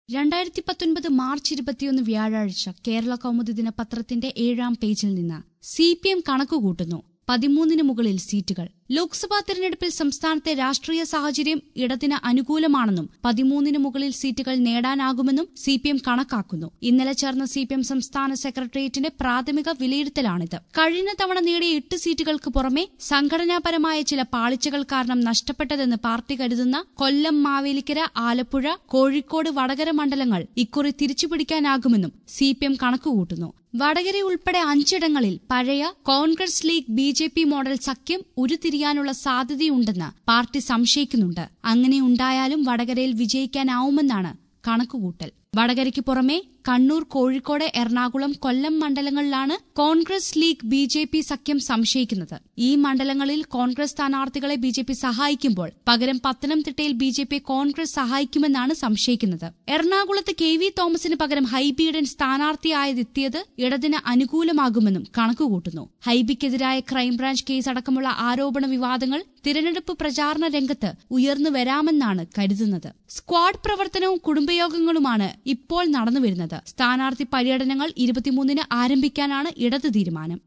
രണ്ടായിരത്തി പത്തൊൻപത് മാർച്ച് ഇരുപത്തിയൊന്ന് വ്യാഴാഴ്ച കേരള കൗമുദി ദിനപത്രത്തിന്റെ ഏഴാം പേജിൽ നിന്ന് സി പി എം കണക്കുകൂട്ടുന്നു പതിമൂന്നിന് മുകളിൽ സീറ്റുകൾ ലോക്സഭാ തെരഞ്ഞെടുപ്പിൽ സംസ്ഥാനത്തെ രാഷ്ട്രീയ സാഹചര്യം ഇടതിന് അനുകൂലമാണെന്നും പതിമൂന്നിന് മുകളിൽ സീറ്റുകൾ നേടാനാകുമെന്നും സി പി എം കണക്കാക്കുന്നു ഇന്നലെ ചേർന്ന സി പി എം സംസ്ഥാന സെക്രട്ടേറിയറ്റിന്റെ പ്രാഥമിക വിലയിരുത്തലാണിത് കഴിഞ്ഞ തവണ നേടിയ എട്ട് സീറ്റുകൾക്ക് പുറമെ സംഘടനാപരമായ ചില പാളിച്ചകൾ കാരണം നഷ്ടപ്പെട്ടതെന്ന് പാർട്ടി കരുതുന്ന കൊല്ലം മാവേലിക്കര ആലപ്പുഴ കോഴിക്കോട് വടകര മണ്ഡലങ്ങൾ ഇക്കുറി തിരിച്ചുപിടിക്കാനാകുമെന്നും സി പി എം കണക്കുകൂട്ടുന്നു വടകര ഉൾപ്പെടെ അഞ്ചിടങ്ങളിൽ പഴയ Congress League B J P model സഖ്യം ഉരുത്തിരിയാനുള്ള സാധ്യതയുണ്ടെന്ന് പാർട്ടി സംശയിക്കുന്നുണ്ട് അങ്ങനെ ഉണ്ടായാലും വടകരയിൽ വിജയിക്കാനാവുമെന്നാണ് കണക്കുകൂട്ടൽ വടകരയ്ക്ക് പുറമെ കണ്ണൂർ കോഴിക്കോട് എറണാകുളം കൊല്ലം മണ്ഡലങ്ങളിലാണ് Congress League B J P സഖ്യം സംശയിക്കുന്നത് ഈ മണ്ഡലങ്ങളിൽ കോൺഗ്രസ് സ്ഥാനാർത്ഥികളെ ബി ജെ പി സഹായിക്കുമ്പോൾ പകരം പത്തനംതിട്ടയിൽ ബി ജെ പി കോൺഗ്രസ് സഹായിക്കുമെന്നാണ് സംശയിക്കുന്നത് എറണാകുളത്ത് കെ വി തോമസിന് പകരം ഹൈബിയുടൻ സ്ഥാനാർത്ഥിയായതെത്തിയത് ഇടതിന് അനുകൂലമാകുമെന്നും കണക്കുകൂട്ടുന്നു ഹൈബിക്കെതിരായ ക്രൈംബ്രാഞ്ച് കേസ് അടക്കമുള്ള ആരോപണ വിവാദങ്ങൾ തിരഞ്ഞെടുപ്പ് പ്രചാരണ രംഗത്ത് ഉയർന്നു വരാമെന്നാണ് കരുതുന്നത് സ്ക്വാഡ് പ്രവർത്തനവും കുടുംബയോഗങ്ങളുമാണ് ഇപ്പോൾ നടന്നുവരുന്നത് സ്ഥാനാർത്ഥി പര്യടനങ്ങൾ ഇരുപത്തിമൂന്നിന് ആരംഭിക്കാനാണ് ഇടത് തീരുമാനം